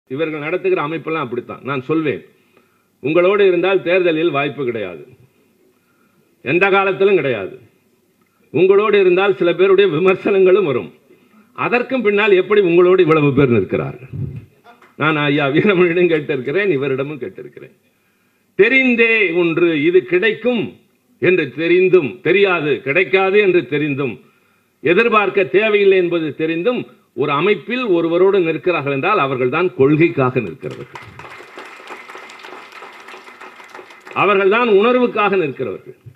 இவர்கள் நடத்துகிற அமைப்பெல்லாம் அப்படித்தான் நான் சொல்வேன் உங்களோடு இருந்தால் தேர்தலில் வாய்ப்பு கிடையாது எந்த காலத்திலும் கிடையாது உங்களோடு இருந்தால் சில பேருடைய விமர்சனங்களும் வரும் அதற்கும் பின்னால் எப்படி உங்களோடு இவ்வளவு பேர் நிற்கிறார்கள் நான் ஐயா வீரமணியிடம் கேட்டிருக்கிறேன் இவரிடமும் கேட்டிருக்கிறேன் தெரிந்தே ஒன்று இது கிடைக்கும் என்று தெரிந்தும் தெரியாது கிடைக்காது என்று தெரிந்தும் எதிர்பார்க்க தேவையில்லை என்பது தெரிந்தும் ஒரு அமைப்பில் ஒருவரோடு நிற்கிறார்கள் என்றால் அவர்கள்தான் கொள்கைக்காக நிற்கிறவர்கள் அவர்கள்தான் உணர்வுக்காக நிற்கிறவர்கள்